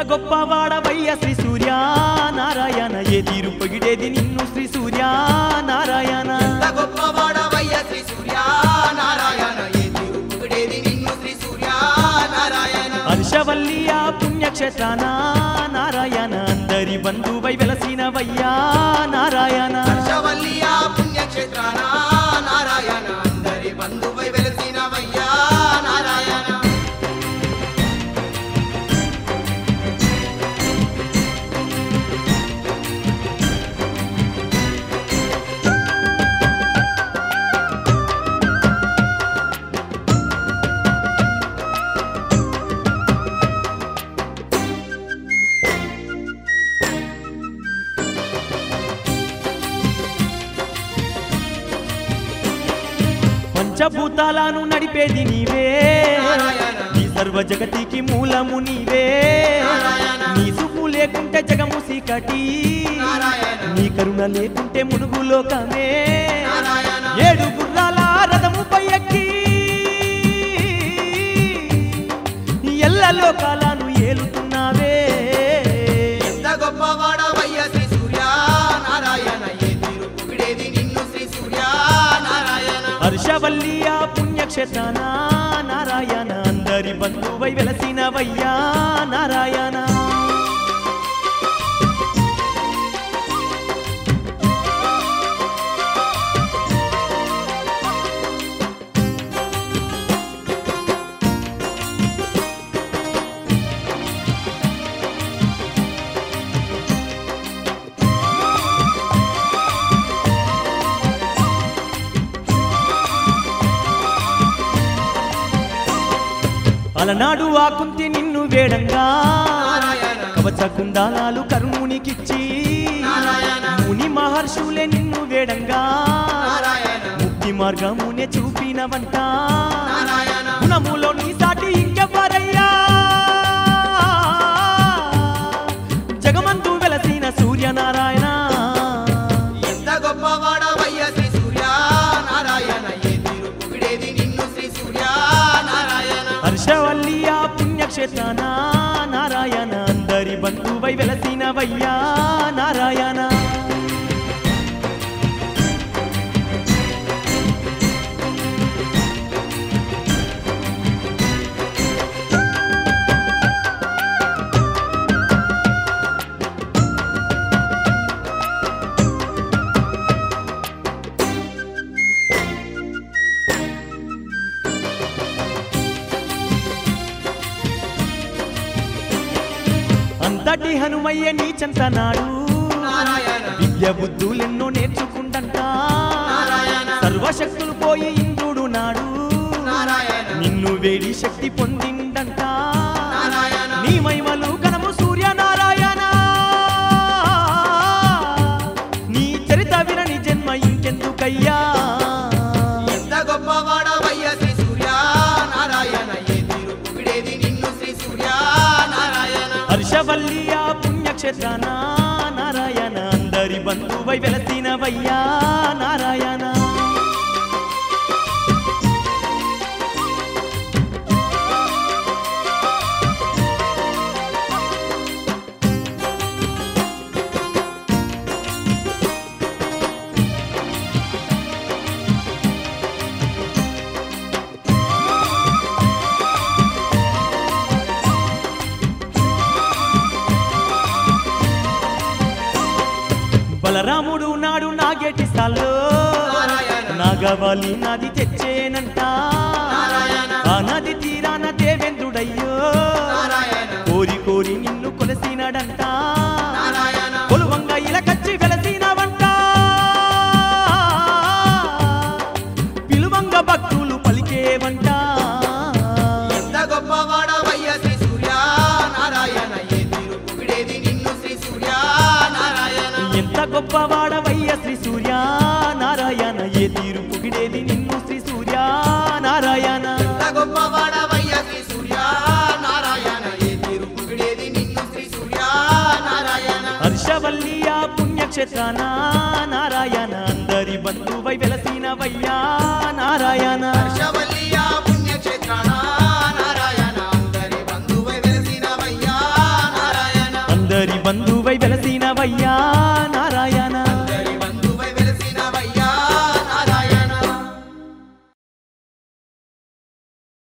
గొప్పవాడవయ్య శ్రీ సూర్య నారాయణ ఏ తీరు పొగిడేది నిన్ను శ్రీ సూర్య నారాయణ ఎంత గొప్పవాడవయ్య శ్రీ సూర్య నారాయణ ఏ తీరు పొగిడేది నిన్ను శ్రీ సూర్య నారాయణ హర్షవల్లియ పుణ్యక్షేత్రాన నారాయణ అందరి బంధువై వెలసినవయ్యా నారాయణ హర్షవల్లియ పుణ్యక్షేత్రాన నారాయణ అందరి బంధువై వెలసినవయ్యా నారాయణ పంచభూతాలను నడిపేది నీవే నారాయణ. ఈ సర్వ జగతికి మూలము నీవే నారాయణ. నీ సుపు లేకుంటే జగము సీకటి నారాయణ. నీ కరుణ లేకుంటే మునుగు లోకమే నారాయణ. ఏడు గుర్రాల రథముపై ఎక్కి ఎల్ల లోకాలను ఏలుతున్నావే ఎంత గొప్పవాడవయ్య శ్రీ సూర్య నారాయణ ఏ తీరు పొగిడేది నిన్ను శ్రీ సూర్య నారాయణ హర్షవల్లియ పుణ్యక్షేత్రాన నారాయణ అందరి బంధువై వెలసినవయ్యా నారాయణ అలనాడు ఆకుంతి నిన్ను వేడంగా నారాయణ కవచ కుండాలాలు కరుమునికిచ్చి నారాయణ ముని మహర్షులే నిన్ను వేడంగా నారాయణ ముక్తి మార్గమునే చూపినవంట నారాయణ గుణములో నీ సాటి ఇంకెవ్వరయ్యా జగమంతు వెలసిన సూర్యనారాయణ ఎంత గొప్పవాడవయ్య శ్రీ సూర్య నారాయణ ఏ తీరు పొగిడేది నిన్ను శ్రీ సూర్య నారాయణ హర్షవల్లియ పుణ్యక్షేత్రాన నారాయణ అందరి బంధువై వెలసినవయ్యా నారాయణ అంతటి హనుమయ్య నీ చెంతనాడు నారాయణ విద్య బుద్ధులెన్నో నేర్చుకుంటంట నారాయణ సర్వశక్తులు పోయి ఇంద్రుడు నాడు నారాయణ నిన్ను వేడి శక్తి పొందిండంట నారాయణ నీ మహిమలు కనము సూర్యనారాయణ నీ చరిత వినని జన్మ ఇంకెందుకయ్యా ఎంత గొప్పవాడవయ్య శ్రీ సూర్య నారాయణ ఏ తీరు పొగిడేది నిన్ను శ్రీ సూర్య నారాయణ హర్షవల్లియ పుణ్యక్షేత్రాన నారాయణ అందరి బంధువై వెలసినవయ్యా నారాయణ బలరాముడు నాడు నాగేటి సాల్లో నారాయణ నాగవాలి నది తెచ్చేనంట నారాయణ ఆ నది తీరాన దేవేంద్రుడయ్యో నారాయణ కోరి కోరి నిన్ను కొలసినడంట నారాయణ కొలువంగ ఇలకచ్చి వెలసినవంట పిలువంగ భక్తులు పలికేవంట ఎంత గొప్పవాడవయ్య శ్రీ సూర్య నారాయణ ఏ తీరు పొగిడేది నిన్ను శ్రీ సూర్య నారాయణ ఎంత గొప్పవాడవయ్య శ్రీ సూర్య నారాయణ ఏ తీరు పొగిడేది నిన్ను శ్రీ సూర్య నారాయణ ఎంత గొప్పవాడవయ్య శ్రీ సూర్య నారాయణ ఏ తీరు పొగిడేది నిన్ను శ్రీ సూర్య నారాయణ హర్షవల్లియ పుణ్యక్షేత్రాన నారాయణ అందరి బంధువై వెలసినవయ్యా నారాయణ హర్షవల్లియ పుణ్యక్షేత్రాన నారాయణ అందరి బంధువై వెలిసినవయ్యా నారాయణ వెలసినవయ్యా